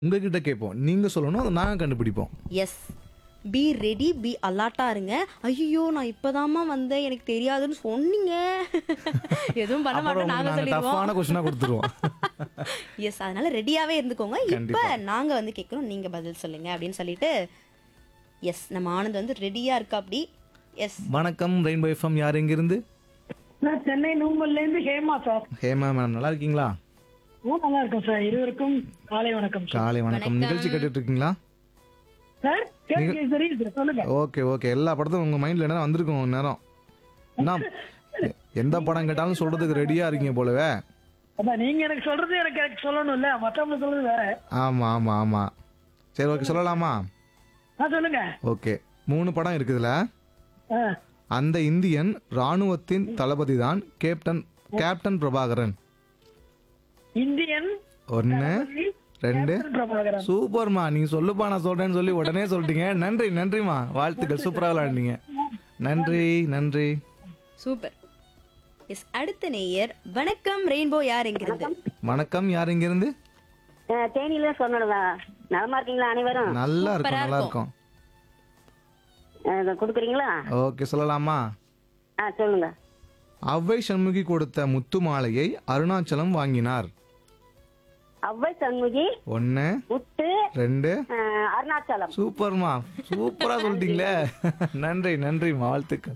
உங்ககிட்ட கேட்போம் நீங்க சொல்லணும் அதை நாங்க கண்டுபிடிப்போம் எஸ் பி ரெடி பி அலாட்டா இருங்க ஐயோ நான் இப்பதாம்மா வந்தேன் எனக்கு தெரியாதுன்னு சொன்னீங்க எதுவும் பண்ண அப்புறம் மாட்டோம் நாங்க நாங்க சொல்லிடுவோம் டஃப்பான கொஸ்டினா கொடுத்துருவோம் எஸ் அதனால ரெடியாவே இருந்துக்கோங்க இப்ப கண்டிப்பா. நாங்க வந்து கேட்கறோம் நீங்க பதில் சொல்லுங்க அப்படின்னு சொல்லிட்டு எஸ் நம்ம ஆனந்த் வந்து ரெடியா இருக்கா அப்படி எஸ் வணக்கம் ரெயின்போ எஃப்எம் யார் எங்கிருந்து நான் சென்னை நூம்பல்ல இருந்து ஹேமா சார் ஹேமா மேம் நல்லா இருக்கீங்களா ஓ நல்லா இருக்கும் சார் இருவருக்கும் காலை வணக்கம் சார் காலை வணக்கம் நிகழ்ச்சி கேட்டுட்டு இருக்கீங்களா சார் கேள்வி தெரியுது சார் சொல்லுங்க ஓகே ஓகே எல்லா படத்தும் உங்க மைண்ட்ல என்ன வந்திருக்கும் ஒரு நேரம் என்ன எ- எந்த படம் கேட்டாலும் சொல்றதுக்கு ரெடியா இருக்கீங்க போலவே அதான் நீங்க எனக்கு சொல்றது எனக்கு எனக்கு சொல்லணும்ல மத்தவங்க சொல்றது வேற ஆமா ஆமா ஆமா சரி ஓகே சொல்லலாமா ஆ சொல்லுங்க ஓகே மூணு படம் இருக்குதுல ஆ, அந்த இந்தியன் ராணுவத்தின் தளபதி தான் கேப்டன் கேப்டன் பிரபாகரன் இந்தியன் ஒன்னு ரெண்டு கேப்டன் பிரபாகரன் சூப்பர்மா நீங்க சொல்லுப்பா நான் சொல்றேன்னு சொல்லி உடனே சொல்லிட்டீங்க நன்றி நன்றிமா வாழ்த்துக்கள் சூப்பரா விளையாடுனீங்க நன்றி நன்றி சூப்பர் எஸ் அடுத்த நேயர் வணக்கம் ரெயின்போ யார் எங்கிருந்து வணக்கம் யார் இங்க இருந்து அஹ் தேனியில சொன்னதா நலமா இருக்கீங்களா அனைவரும் நல்லா இருக்கும் சூப்பரா நல்லா இருக்கும். இருக்கும் அஹ் இதை கொடுக்குறீங்களா ஓகே சொல்லலாமா ஆ சொல்லுங்க அவ்வை சண்முகி கொடுத்த முத்து மாலையை அருணாச்சலம் வாங்கினார் அவ்வை சண்முகி ஒன்னு முத்து ரெண்டு அஹ் அருணாச்சலம் சூப்பர்மா சூப்பரா சொல்லிட்டீங்களே நன்றி நன்றிமா வாழ்த்துக்கள்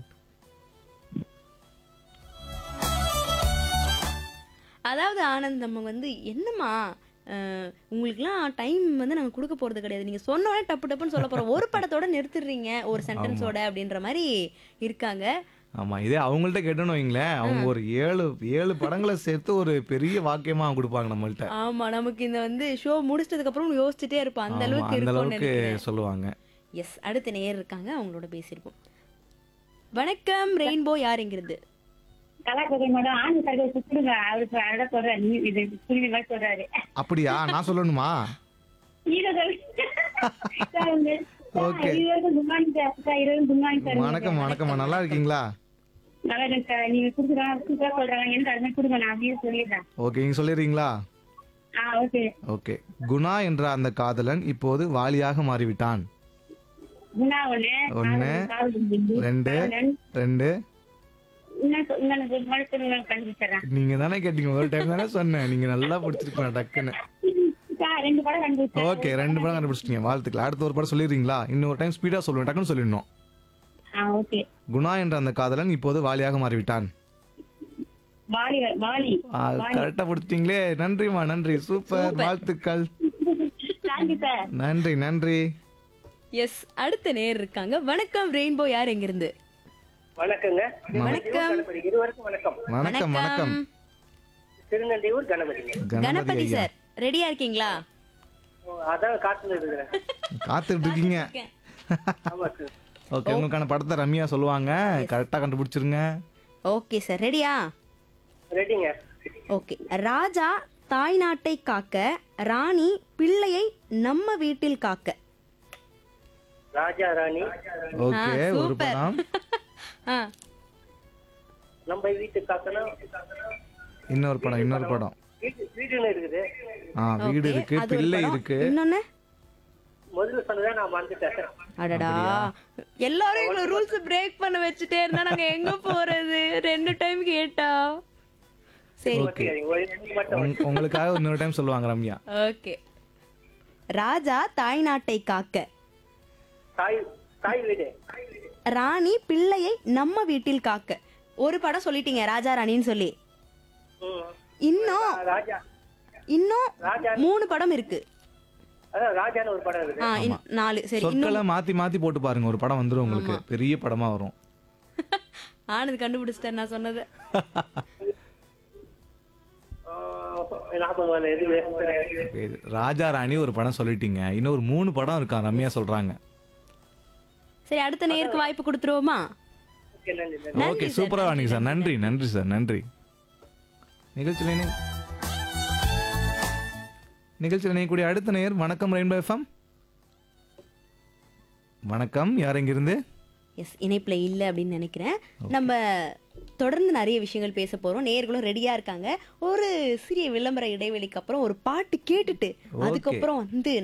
அதாவது ஆனந்த் நம்ம வந்து என்னம்மா அஹ், உங்களுக்குலாம் டைம் வந்து நாங்கள் கொடுக்க போறது கிடையாது நீங்க சொன்ன உடனே டப்பு டப்புன்னு சொல்ல போறோம் ஒரு படத்தோட நிறுத்திடுறீங்க ஒரு சென்டென்ஸோட அப்படின்ற மாதிரி இருக்காங்க ஆமா இதே அவங்கள்ட்ட கேட்டோன்னு வைங்களேன் அவங்க ஒரு ஏழு ஏழு படங்களை சேர்த்து ஒரு பெரிய வாக்கியமா கொடுப்பாங்க நம்மள்ட்ட ஆமா நமக்கு இந்த வந்து ஷோ முடிச்சிட்டதுக்கு அப்புறம் யோசிச்சுட்டே இருப்போம் அந்த ஆமா, அளவுக்கு அந்த இருக்கும்னு அளவுக்கு நினைக்கிறேன் சொல்லுவாங்க எஸ் அடுத்த நேயர் இருக்காங்க அவங்களோட பேசியிருப்போம் வணக்கம் ரெயின்போ யார் எங்கிருந்து கலாக்கதை மேடம் ஆண் கதை சுத்துடுங்க அவருக்கு அழகா சொல்றாரு நீ இது புரியுது மாதிரி சொல்றாரு அப்படியா நான் சொல்லணுமா நீங்க சொல்லுங்க Okay. இருவருக்கும் குட் மார்னிங் சார் இருவரும் குட் மார்னிங் சார் வணக்கம் வணக்கம்மா நல்லா இருக்கீங்களா நல்லா இருக்கு சார் நீங்க கொடுக்குறாங்க சூப்பரா சொல்றாங்க எனக்கு அது மாதிரி கொடுங்க நான் அப்படியே சொல்லிடுறேன் ஓகே நீங்க சொல்லிடுறீங்களா ஆ ஓகே ஓகே குணா என்ற அந்த காதலன் இப்போது வாலியாக மாறிவிட்டான் குணா ஒண்ணு ஒண்ணு, ரெண்டு ரெண்டு இன்னும் இன்னும் குட் மார்னிங் சொல்லுங்க கண்டுபிடிச்சிடறேன் நீங்க தானே கேட்டீங்க ஒரு டைம் தானே சொன்னேன் நீங்க நல்லா பிடிச்சிருக்கீங்க டக்குன்னு சார் ரெண்டு படம் கண்டுபிடிச்சேன் ஓகே ரெண்டு படம் கண்டுபிடிச்சிட்டீங்க வாழ்த்துக்கள் அடுத்த ஒரு படம் சொல்லிடுறீங்களா இன்னொரு டைம் ஸ்பீடா சொல்லுவேன் டக்குன்னு சொல்லிடணும் ஆ ஓகே குணா என்ற அந்த காதலன் இப்போது வாலியாக மாறிவிட்டான் வாலி வாலி கரெக்டா பிடிச்சிட்டீங்களே நன்றிமா நன்றி சூப்பர் வாழ்த்துக்கள் தேங்க்யூ சார் நன்றி நன்றி எஸ் அடுத்த நேயர் இருக்காங்க வணக்கம் ரெயின்போ யார் எங்கிருந்து வணக்கங்க வணக்கம் கணபதி இருவருக்கும் வணக்கம் வணக்கம் வணக்கம் திருநெல்வேலூர் கணபதிங்க கணபதி கணபதி ஐயா சார் ரெடியா இருக்கீங்களா ஓ, அதான் காத்துல இருக்கிறேன் காத்துட்டு இருக்கீங்க ஆமா சார் ஓகே உங்களுக்கான படத்தை ரம்யா சொல்லுவாங்க கரெக்டா கண்டுபிடிச்சிருங்க ஓகே சார் ரெடியா ரெடிங்க ஓகே ராஜா தாய்நாட்டை காக்க ராணி பிள்ளையை நம்ம வீட்டில் காக்க ராஜா ராணி ஓகே ஆ, ஒரு சூப்பர். படம் ஆ நம்ம வீட்டு காக்கணும் இன்னொரு படம் இன்னொரு படம் வீட்டு வீடுன்னு இருக்குது ஆ வீடு okay. இருக்கு அது ஒரு பிள்ளை படம். இருக்கு இன்னொன்னு முதல்ல சொன்னதை நான் மறந்துட்டேன் அடடா எல்லாரும் எங்களை ரூல்ஸ் பிரேக் பண்ண வச்சுட்டே இருந்தா நாங்க எங்க போறது ரெண்டு டைம் கேட்டா சரி ஓகே ஒரு ரெண்டு மட்டும் உங்க- உங்களுக்காக இன்னொரு டைம் சொல்லுவாங்க ரம்யா ஓகே ராஜா தாய்நாட்டை காக்க தாய் தாய் வீடு ராணி பிள்ளையை நம்ம வீட்டில் காக்க ஒரு படம் சொல்லிட்டீங்க ராஜா ராணின்னு சொல்லி ம். இன்னும் ராஜா இன்னும் ராஜா மூணு படம் இருக்கு அதான் ராஜான்னு ஒரு படம் இருக்குது ஆ இன்- நாலு சரி இன்னும் சொற்களை மாத்தி மாத்தி போட்டு பாருங்க ஒரு படம் வந்துரும் உங்களுக்கு பெரிய படமா வரும் ஆனது கண்டுபிடிச்சிட்டேன் நான் சொன்னது ஆ, ஞாபகம் வரல எது Okay, இது ராஜா ராணி ஒரு படம் சொல்லிட்டீங்க இன்னும் ஒரு மூணு படம் இருக்கா ரம்யா சொல்றாங்க சரி அடுத்த நேருக்கு வாய்ப்பு கொடுத்துருவோமா ஓகே நன்றி நன்றி ஓகே சூப்பரா வாணிங்க சார் நன்றி நன்றி சார் நன்றி நிகழ்ச்சியில் இணை- நிகழ்ச்சியில் இணையக்கூடிய அடுத்த நேயர் வணக்கம் ரெயின்போ எஃப்எம் வணக்கம் யார் எங்கிருந்து எஸ் இணைப்புல இல்ல அப்படின்னு நினைக்கிறேன் நம்ம தொடர்ந்து நிறைய விஷயங்கள் பேச போறோம் நேயர்களும் ரெடியா இருக்காங்க ஒரு சிறிய விளம்பர இடைவெளிக்கு அப்புறம் ஒரு பாட்டு கேட்டுட்டு அதுக்கப்புறம் வந்து